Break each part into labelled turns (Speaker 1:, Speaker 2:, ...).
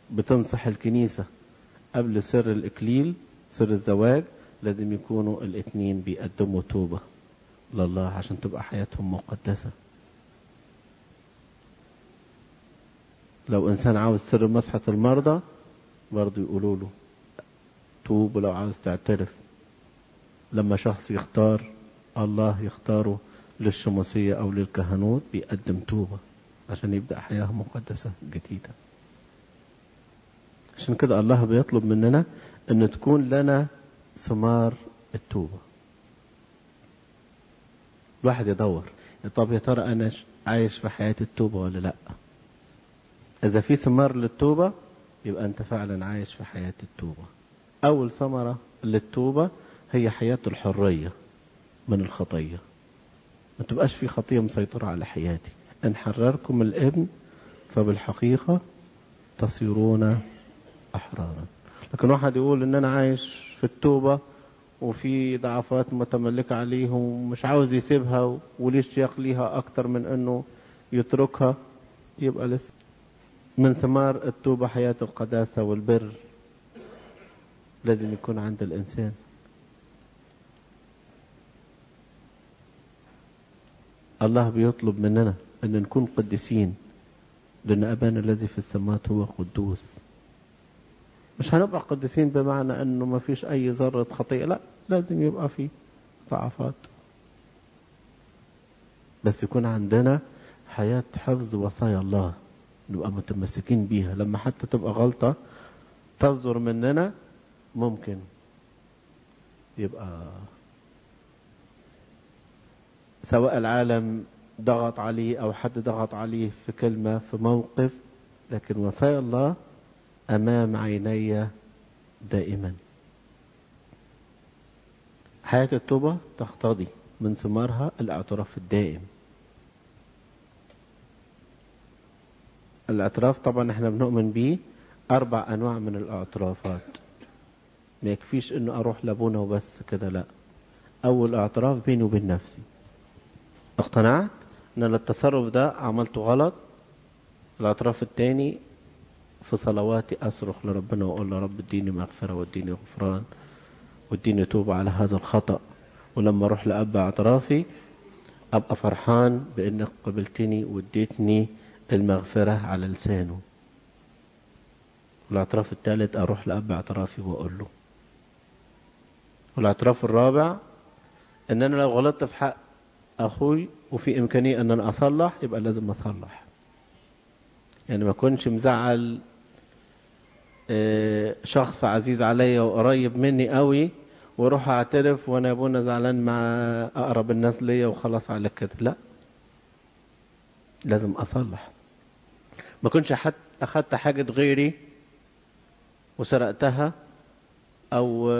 Speaker 1: بتنصح الكنيسة قبل سر الإكليل سر الزواج لازم يكونوا الاتنين بيقدموا توبة لله عشان تبقى حياتهم مقدسة لو إنسان عاوز سر مسحة المرضى برضه يقولوا له توب لو عاوز تعترف لما شخص يختار الله يختاره للشموسية أو للكهنوت بيقدم توبة عشان يبدأ حياة مقدسة جديدة عشان كده الله بيطلب مننا أن تكون لنا ثمار التوبة الواحد يدور طب يا ترى أنا عايش في حياة التوبة ولا لأ إذا في ثمار للتوبة يبقى أنت فعلا عايش في حياة التوبة أول ثمرة للتوبة هي حياة الحرية من الخطية ما تبقاش في خطية مسيطرة على حياتي إن حرركم الابن فبالحقيقة تصيرون أحرارا لكن واحد يقول إن أنا عايش في التوبة وفي ضعفات متملكة عليه ومش عاوز يسيبها وليه اشتياق ليها أكتر من إنه يتركها يبقى لسه من ثمار التوبة حياة القداسة والبر لازم يكون عند الإنسان الله بيطلب مننا أن نكون قديسين لأن أبانا الذي في السماوات هو قدوس مش هنبقى قديسين بمعنى أنه ما فيش أي ذرة خطيئة لا لازم يبقى في ضعفات بس يكون عندنا حياة حفظ وصايا الله نبقى متمسكين بيها لما حتى تبقى غلطة تصدر مننا ممكن يبقى سواء العالم ضغط عليه أو حد ضغط عليه في كلمة في موقف لكن وصايا الله أمام عيني دائما حياة التوبة تقتضي من ثمارها الاعتراف الدائم الاعتراف طبعا احنا بنؤمن بيه أربع أنواع من الاعترافات ما يكفيش انه اروح لابونا وبس كده لا اول اعتراف بيني وبين نفسي اقتنعت ان أنا التصرف ده عملته غلط الاعتراف التاني في صلواتي اصرخ لربنا واقول له رب اديني مغفره واديني غفران واديني توبه على هذا الخطا ولما اروح لاب اعترافي ابقى فرحان بانك قبلتني واديتني المغفره على لسانه والاعتراف الثالث اروح لاب اعترافي واقول له والاعتراف الرابع ان انا لو غلطت في حق اخوي وفي امكانيه ان انا اصلح يبقى لازم اصلح يعني ما اكونش مزعل شخص عزيز عليا وقريب مني قوي واروح اعترف وانا يا ابونا زعلان مع اقرب الناس ليا وخلاص على كده لا لازم اصلح ما كنتش حد اخدت حاجه غيري وسرقتها او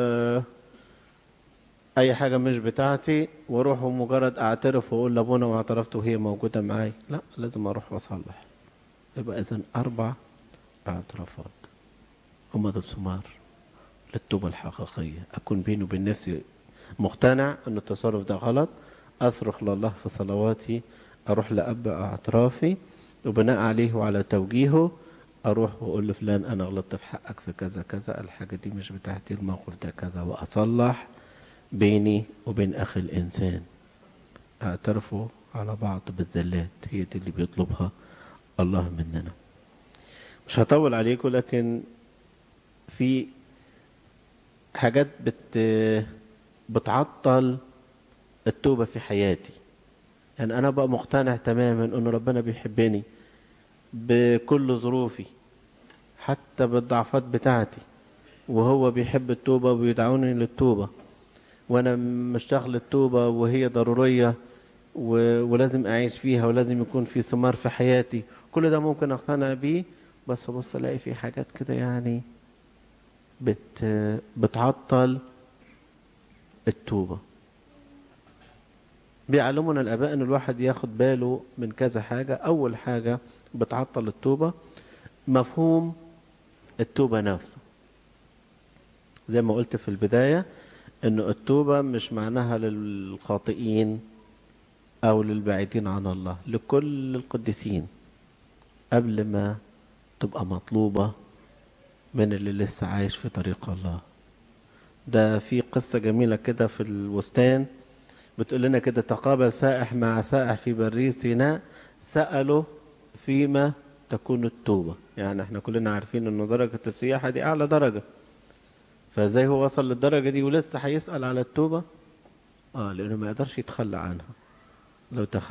Speaker 1: اي حاجه مش بتاعتي واروح ومجرد اعترف واقول لابونا واعترفت وهي موجوده معاي لا لازم اروح واصلح يبقى اذا اربع اعترافات هم دول ثمار للتوبه الحقيقيه اكون بيني وبين نفسي مقتنع ان التصرف ده غلط اصرخ لله في صلواتي اروح لاب اعترافي وبناء عليه وعلى توجيهه اروح واقول لفلان انا غلطت في حقك في كذا كذا الحاجه دي مش بتاعتي الموقف ده كذا واصلح بيني وبين اخي الانسان اعترفوا على بعض بالزلات هي دي اللي بيطلبها الله مننا مش هطول عليكم لكن في حاجات بت بتعطل التوبة في حياتي يعني أنا بقى مقتنع تماما أن ربنا بيحبني بكل ظروفي حتى بالضعفات بتاعتي وهو بيحب التوبة وبيدعوني للتوبة وأنا مشتاق للتوبة وهي ضرورية و... ولازم أعيش فيها ولازم يكون في ثمار في حياتي كل ده ممكن أقتنع بيه بس أبص ألاقي في حاجات كده يعني بت... بتعطل التوبة بيعلمنا الآباء أن الواحد ياخد باله من كذا حاجة أول حاجة بتعطل التوبة مفهوم التوبة نفسه زي ما قلت في البداية أن التوبة مش معناها للخاطئين أو للبعيدين عن الله لكل القديسين قبل ما تبقى مطلوبة من اللي لسه عايش في طريق الله ده في قصة جميلة كده في البستان بتقول لنا كده تقابل سائح مع سائح في برية سيناء سألوا فيما تكون التوبة يعني احنا كلنا عارفين ان درجة السياحة دي اعلى درجة فازاي هو وصل للدرجة دي ولسه هيسأل على التوبة اه لانه ما يقدرش يتخلى عنها لو تخلى